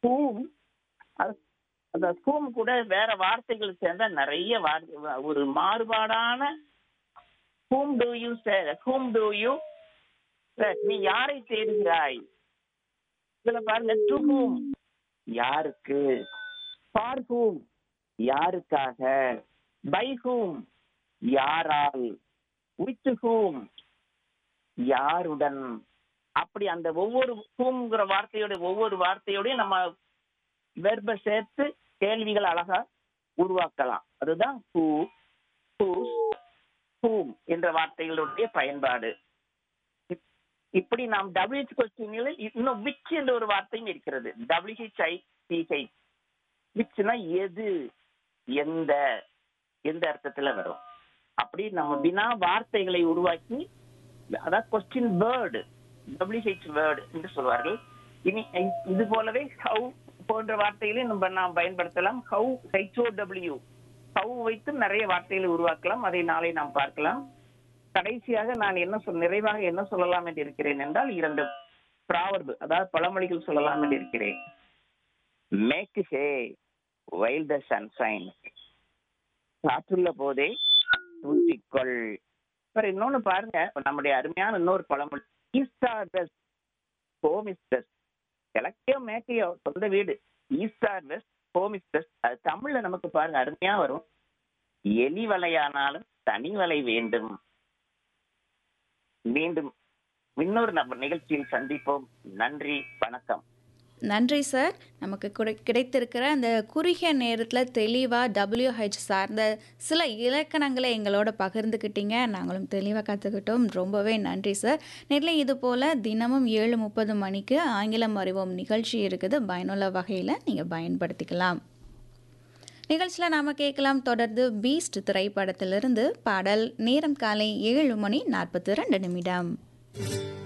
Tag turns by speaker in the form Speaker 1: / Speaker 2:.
Speaker 1: ஹூம் அந்த ஹூம் கூட வேற வார்த்தைகள் சேர்ந்தா நிறைய வார்த்தை ஒரு மாறுபாடான whom do you whom do you நீ யாரை தேடுகிறாய் இதுல பாருங்க டு ஹூம் யாருக்கு ஃபார் ஹூம் யாருக்காக பை ஹூம் யாரால் வித் ஹூம் யாருடன் அப்படி அந்த ஒவ்வொரு ஹூம்ங்கிற வார்த்தையோட ஒவ்வொரு வார்த்தையோடய நம்ம வெர்ப சேர்த்து கேள்விகள் அழகா உருவாக்கலாம் அதுதான் ஹூ ஹூஸ் ஹூம் என்ற வார்த்தைகளுடைய பயன்பாடு இப்- இப்படி நாம் டபிள்யூஹெச் கொஸ்டின்களில் இன்னும் விச் என்ற ஒரு வார்த்தையும் இருக்கிறது டபிள்யூஹெச்ஐ சிஹெச் விச்னா எது எந்த எந்த அர்த்தத்துல வரும் அப்படி நம்ம வினா வார்த்தைகளை உருவாக்கி அதான் கொஸ்டின் வேர்டு டபிள்யூஹெச் வேர்டு என்று சொல்வார்கள் இனி இ- இது போலவே ஹவு போன்ற வார்த்தைகளை நம்ம நாம் பயன்படுத்தலாம் ஹவு ஹெச்ஓ டபிள்யூ ஹவு வைத்து நிறைய வார்த்தைகளை உருவாக்கலாம் அதை நாளை நாம் பார்க்கலாம் கடைசியாக நான் என்ன சொல் நிறைவாக என்ன சொல்லலாம் என்று இருக்கிறேன் என்றால் இரண்டு ப்ராவர்பு அதாவது பழமொழிகள் சொல்லலாம் என்று இருக்கிறேன் make hay while the sunshine காற்றுள்ள போதே தூற்றிக்கொள் அப்புறம் இன்னொன்னு பாருங்க நம்முடைய அருமையான இன்னொரு பழமொழி east or west home is best கிழக்கையோ மேற்கையோ சொந்த வீடு east or west home is best அது தமிழ்ல நமக்கு பாருங்க அருமையா வரும் எலி வலையானாலும் தனி வலை வேண்டும் மீண்டும் இன்னொரு நம்ம நிகழ்ச்சியில் சந்திப்போம் நன்றி வணக்கம்
Speaker 2: நன்றி சார் நமக்கு கிடை- கிடைத்திருக்கிற அந்த குறுகிய நேரத்தில் தெளிவாக டபிள்யூஹெச் சார்ந்த சில இலக்கணங்களை எங்களோட பகிர்ந்துக்கிட்டீங்க நாங்களும் தெளிவாக கற்றுக்கிட்டோம் ரொம்பவே நன்றி சார் நேரில் இது போல் தினமும் ஏழு முப்பது மணிக்கு ஆங்கிலம் அறிவோம் நிகழ்ச்சி இருக்குது பயனுள்ள வகையில் நீங்கள் பயன்படுத்திக்கலாம் நிகழ்ச்சியில் நாம் கேட்கலாம் தொடர்ந்து பீஸ்ட் திரைப்படத்திலிருந்து பாடல் நேரம் காலை ஏழு மணி நாற்பத்தி ரெண்டு நிமிடம்